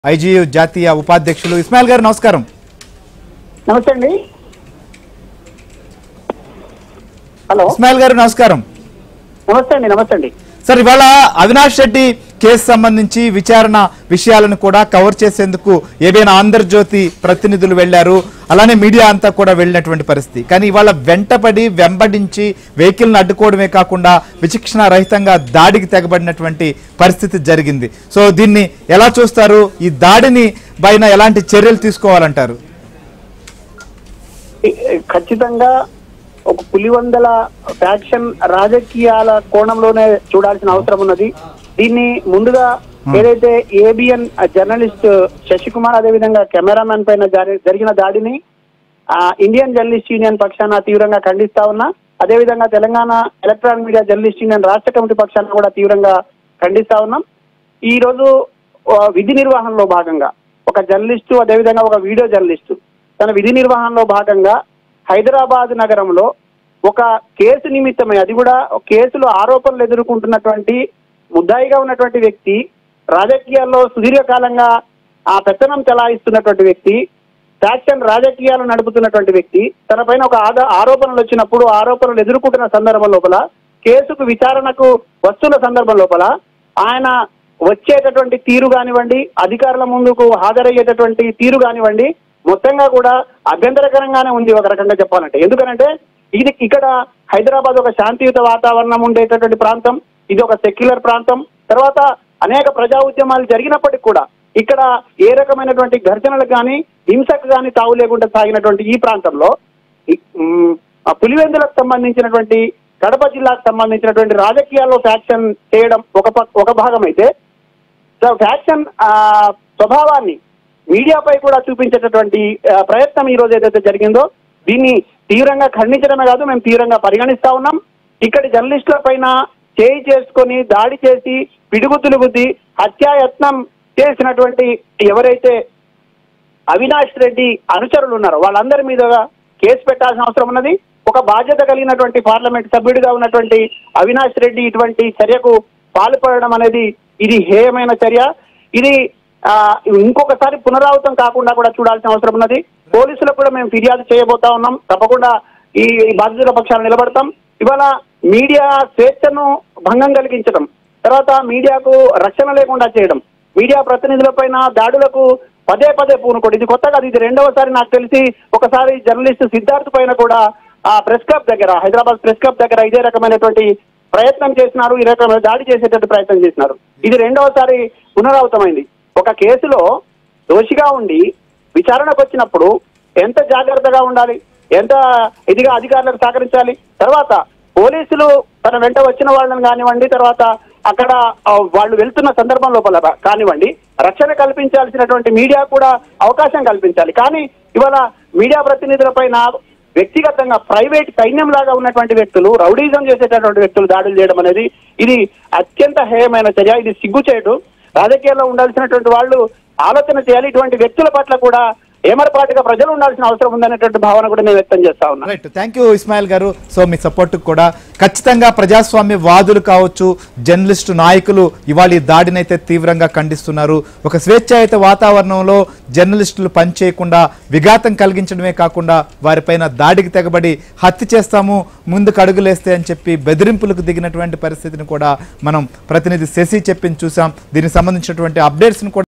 ఐజీయు జాతీయ ఉపాధ్యక్షులు ఇస్మాయిల్ గారు నమస్కారం నమస్తే అండి హలో ఇస్మాయిల్ గారు నమస్కారం నమస్తే అండి నమస్తే అండి సార్ ఇవాళ అవినాష్ రెడ్డి కేసు సంబంధించి విచారణ విషయాలను కూడా కవర్ చేసేందుకు ఏదైనా ఆంధ్రజ్యోతి ప్రతినిధులు వెళ్లారు అలానే మీడియా అంతా కూడా వెళ్ళినటువంటి పరిస్థితి కానీ ఇవాళ వెంటపడి వెంబడించి వెహికల్ని అడ్డుకోవడమే కాకుండా విచక్షణ రహితంగా దాడికి తెగబడినటువంటి పరిస్థితి జరిగింది సో దీన్ని ఎలా చూస్తారు ఈ దాడిని పైన ఎలాంటి చర్యలు తీసుకోవాలంటారు ఈ- ఖచ్చితంగా ఒక పులివందల ఫ్యాక్షన్ రాజకీయాల కోణంలోనే చూడాల్సిన అవసరం ఉన్నది దీన్ని ముందుగా ఏదైతే ఏబిఎన్ జర్నలిస్ట్ శశికుమార్ అదేవిధంగా కెమెరామెన్ పైన జరి- జరిగిన దాడిని ఆ, ఇండియన్ జర్నలిస్ట్ యూనియన్ పక్షాన తీవ్రంగా ఖండిస్తా ఉన్నా అదేవిధంగా Telangana electronic media journalist union రాష్ట్ర కమిటీ పక్షాన కూడా తీవ్రంగా ఖండిస్తా ఉన్నాం ఈ రోజు ఆ, విధి నిర్వహణలో భాగంగా ఒక జర్నలిస్టు అదేవిధంగా ఒక వీడియో జర్నలిస్టు తన విధి నిర్వహణలో భాగంగా హైదరాబాద్ నగరంలో ఒక కేసు నిమిత్తమై అది కూడా ఒక కేసులో ఆరోపణలు ఎదుర్కొంటున్నటువంటి ముద్దాయిగా ఉన్నటువంటి వ్యక్తి రాజకీయాల్లో సుదీర్ఘకాలంగా ఆ పెత్తనం చెలాయిస్తున్నటువంటి వ్యక్తి ఫ్యాక్షన్ రాజకీయాలు నడుపుతున్నటువంటి వ్యక్తి తన పైన ఒక ఆదా ఆరోపణలు వచ్చినప్పుడు ఆరోపణలు ఎదుర్కొంటున్న సందర్భం లోపల కేసుకు విచారణకు వస్తున్న సందర్భం లోపల ఆయన వచ్చేటటువంటి తీరు కానివ్వండి అధికారుల ముందుకు హాజరయ్యేటటువంటి తీరు కానివ్వండి మొత్తంగా కూడా అభ్యంతరకరంగానే ఉంది ఒక రకంగా చెప్పాలంటే ఎందుకనంటే ఇది ఇక్కడ హైదరాబాద్ ఒక శాంతియుత వాతావరణం ఉండేటటువంటి ప్రాంతం ఇది ఒక సెక్యులర్ ప్రాంతం తర్వాత అనేక ప్రజా ఉద్యమాలు జరిగినప్పటికీ కూడా ఇక్కడ ఏ రకమైనటువంటి ఘర్షణలకు కానీ హింసకు కానీ తావు లేకుండా సాగినటువంటి ఈ ప్రాంతంలో ఈ- మ్, ఆ పులివెందులకు సంబంధించినటువంటి కడప జిల్లాకు సంబంధించినటువంటి రాజకీయాల్లో ఫ్యాక్షన్ చేయడం ఒక పక్- ఒక భాగం అయితే సో ఫ్యాక్షన్ ఆ, స్వభావాన్ని మీడియాపై కూడా చూపించేటటువంటి ఆ, ప్రయత్నం ఈ రోజు ఏదైతే జరిగిందో దీన్ని తీవ్రంగా ఖండించడమే కాదు మేము తీవ్రంగా పరిగణిస్తా ఉన్నాం ఇక్కడి జర్నలిస్టుల పైన చేయి చేసుకొని దాడి చేసి పిడుగుతులు గుద్ది హత్యాయత్నం చేసినటువంటి ఎవరైతే అవినాష్ రెడ్డి అనుచరులు ఉన్నారు వాళ్ళందరి మీద కేసు పెట్టాల్సిన అవసరం ఉన్నది ఒక బాధ్యత కలిగినటువంటి పార్లమెంట్ సభ్యుడిగా ఉన్నటువంటి అవినాష్ రెడ్డి ఇటువంటి చర్యకు పాల్పడడం అనేది ఇది హేయమైన చర్య ఇది ఆ, ఇంకొకసారి పునరావృతం కాకుండా కూడా చూడాల్సిన అవసరం ఉన్నది పోలీసులకు కూడా మేము ఫిర్యాదు చేయబోతా ఉన్నాం తప్పకుండా ఈ ఈ బాధితుల పక్షాలు నిలబడతాం ఇవాళ మీడియా స్వేచ్ఛను భంగం కలిగించడం తర్వాత మీడియాకు రక్షణ లేకుండా చేయడం మీడియా ప్రతినిధులపైన దాడులకు పదే పదే పూనుకోండి ఇది కొత్త కాదు ఇది రెండవసారి నాకు తెలిసి ఒకసారి జర్నలిస్ట్ సిద్ధార్థ్ పైన కూడా ఆ ప్రెస్ క్లబ్ దగ్గర హైదరాబాద్ ప్రెస్ క్లబ్ దగ్గర ఇదే రకమైనటువంటి ప్రయత్నం చేసినారు ఈ రకమైన దాడి చేసేటట్టు ప్రయత్నం చేసినారు ఇది రెండవసారి పునరావృతమైంది ఒక కేసులో దోషిగా ఉండి విచారణకు వచ్చినప్పుడు ఎంత జాగ్రత్తగా ఉండాలి ఎంత ఇదిగా అధికారులకు సహకరించాలి తర్వాత పోలీసులు తన వెంట వచ్చిన వాళ్ళని కానివ్వండి తర్వాత అక్కడ ఆ, వాళ్ళు వెళ్తున్న సందర్భం లోపల కానివ్వండి రక్షణ కల్పించాల్సినటువంటి మీడియా కూడా అవకాశం కల్పించాలి కానీ ఇవాళ మీడియా ప్రతినిధులపైన వ్యక్తిగతంగా ప్రైవేట్ సైన్యం లాగా ఉన్నటువంటి వ్యక్తులు రౌడీజం చేసేటటువంటి వ్యక్తులు దాడులు చేయడం అనేది ఇది అత్యంత హేయమైన చర్య ఇది సిగ్గుచేటు రాజకీయాల్లో ఉండాల్సినటువంటి వాళ్ళు ఆలోచన చేయాలి ఇటువంటి వ్యక్తుల పట్ల కూడా ఏమరపాటుగా ప్రజలు ఉండాల్సిన అవసరం ఉందనేటువంటి భావన కూడా నేను వ్యక్తం చేస్తా ఉన్నా రైట్ థ్యాంక్ యూ ఇస్మాయిల్ గారు సో మీ సపోర్ట్ కూడా ఖచ్చితంగా ప్రజాస్వామ్య వాదులు కావచ్చు జర్నలిస్టు నాయకులు ఇవాళ ఈ దాడినైతే తీవ్రంగా ఖండిస్తున్నారు ఒక స్వేచ్ఛాయుత వాతావరణంలో జర్నలిస్టులు పనిచేయకుండా విఘాతం కలిగించడమే కాకుండా వారిపైన దాడికి తెగబడి హత్య చేస్తాము ముందుకు అడుగులేస్తే అని చెప్పి బెదిరింపులకు దిగినటువంటి పరిస్థితిని కూడా మనం ప్రతినిధి శశి చెప్పింది చూసాం దీనికి సంబంధించినటువంటి అప్డేట్స్ని కూడా